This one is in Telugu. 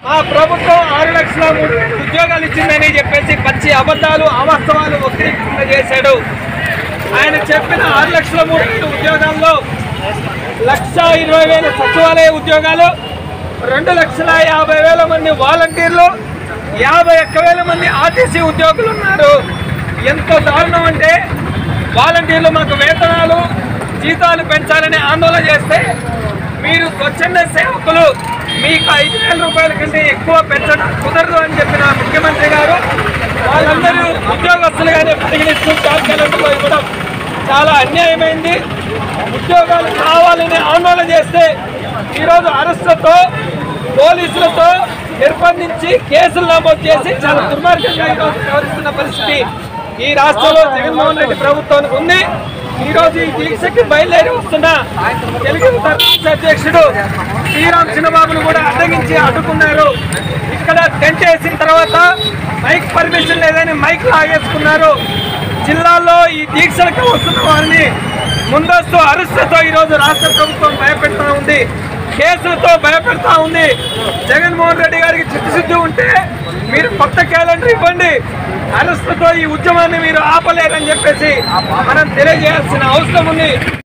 ఆ ప్రభుత్వం ఆరు లక్షల మూడు వేల ఉద్యోగాలు ఇచ్చిందని చెప్పేసి పచ్చి అబద్ధాలు అవాస్తవాలు వక్రీకరణ చేశాడు ఆయన చెప్పిన ఆరు లక్షల మూడు వేల ఉద్యోగాల్లో లక్ష ఇరవై వేల సచివాలయ ఉద్యోగాలు రెండు లక్షల యాభై వేల మంది వాలంటీర్లు యాభై ఒక్క వేల మంది ఆర్టీసీ ఉద్యోగులు ఉన్నారు ఎంత దారుణం అంటే వాలంటీర్లు మాకు వేతనాలు జీతాలు పెంచాలని ఆందోళన చేస్తే మీరు స్వచ్ఛంద సేవకులు మీకు ఐదు వేల రూపాయల కంటే ఎక్కువ పెంచడం కుదరదు అని చెప్పిన ముఖ్యమంత్రి గారు వాళ్ళందరూ ఉద్యోగస్తులుగానే పరిగణిస్తూ జాబ్ క్యాలెండర్లో ఇవ్వడం చాలా అన్యాయమైంది ఉద్యోగాలు కావాలని ఆందోళన చేస్తే ఈరోజు అరెస్టులతో పోలీసులతో నిర్బంధించి కేసులు నమోదు చేసి చాలా దుర్మార్గంగా ఈరోజు వ్యవహరిస్తున్న పరిస్థితి ఈ రాష్ట్రంలో జగన్మోహన్ రెడ్డి ప్రభుత్వానికి ఉంది ఈ రోజు ఈ దీక్షకి బయలుదేరి వస్తున్న తెలుగు రాష్ట్ర అధ్యక్షుడు శ్రీరామ్ చిన్నబాబును కూడా అడ్డగించి అడ్డుకున్నారు ఇక్కడ టెంట్ వేసిన తర్వాత మైక్ పర్మిషన్ లేదని మైక్ లాగేసుకున్నారు జిల్లాల్లో ఈ దీక్షలకు వస్తున్న వారిని ముందస్తు అరెస్టులతో ఈరోజు రాష్ట్ర ప్రభుత్వం భయపెడతా ఉంది కేసులతో భయపెడతా ఉంది జగన్మోహన్ రెడ్డి గారికి చిత్తశుద్ధి ఉంటే మీరు కొత్త క్యాలెండర్ ఇవ్వండి అరెస్టులతో ఈ ఉద్యమాన్ని మీరు ఆపలేరని చెప్పేసి మనం తెలియజేయాల్సిన అవసరం ఉంది